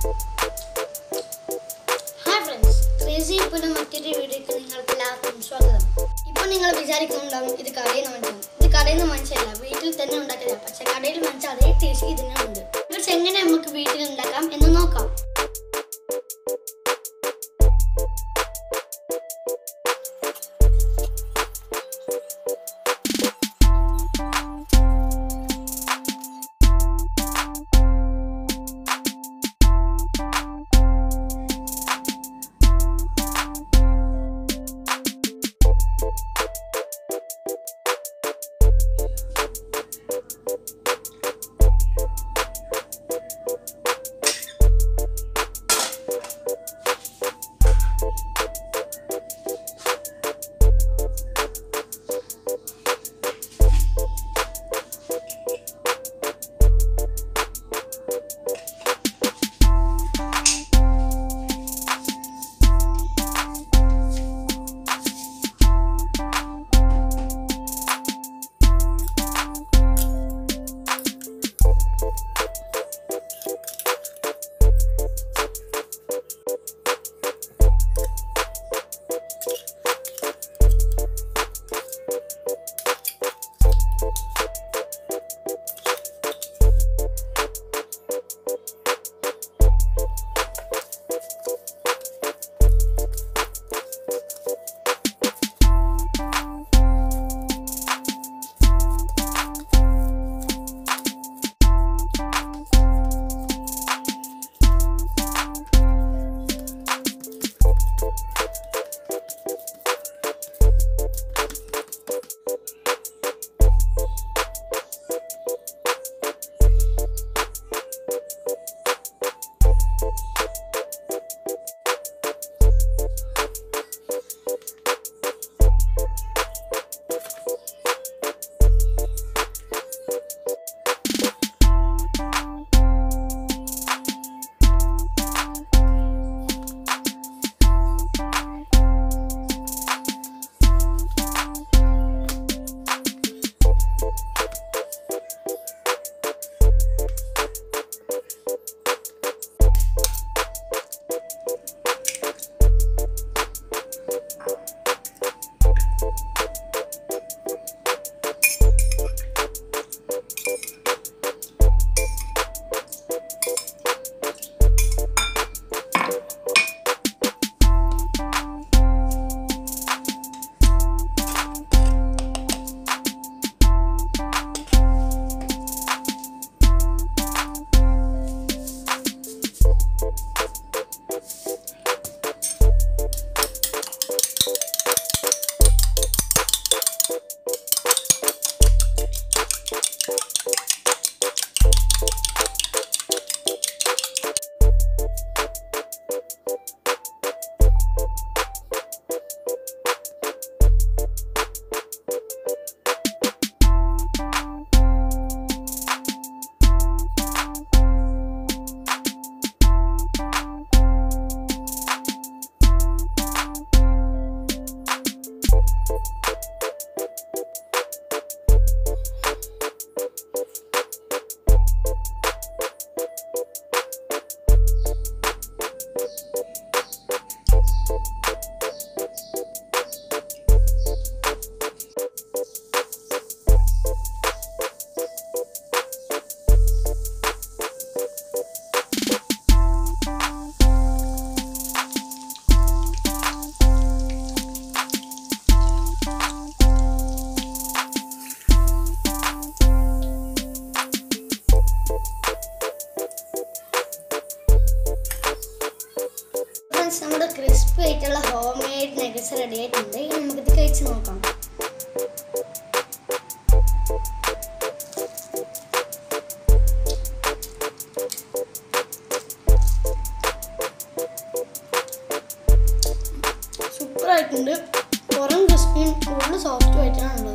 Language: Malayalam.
ഹായ് ഫ്രണ്ട്സ് ക്രേസി ഇപ്പോഴും മറ്റൊരു വീഡിയോക്ക് നിങ്ങൾക്ക് എല്ലാവർക്കും സ്വാഗതം ഇപ്പോൾ നിങ്ങൾ വിചാരിക്കുന്നുണ്ടാവും ഇത് കടയിൽ നിന്ന് മനസ്സിലാണ് ഇത് കടയിൽ നിന്ന് മനസ്സിലല്ല വീട്ടിൽ തന്നെ ഉണ്ടാക്കില്ല പക്ഷെ കടയിൽ മനസ്സിൽ അതേ ടേസ്റ്റ് ഇതിനും ഉണ്ട് പക്ഷെ എങ്ങനെ നമുക്ക് വീട്ടിൽ ഉണ്ടാക്കാം എന്ന് നോക്കാം ഫ്രണ്ട്സ് നമ്മുടെ ക്രിസ്പി ആയിട്ടുള്ള ഹോം മെയ്ഡ് നെഗറ്റ്സ് റെഡി ആയിട്ടുണ്ട് ഇനി നമുക്കിത് കഴിച്ച് നോക്കാം സൂപ്പർ ആയിട്ടുണ്ട് പുറം ക്രിസ്പിയും ഉള്ളിൽ സോഫ്റ്റും ആയിട്ടാണ് ഉള്ളത്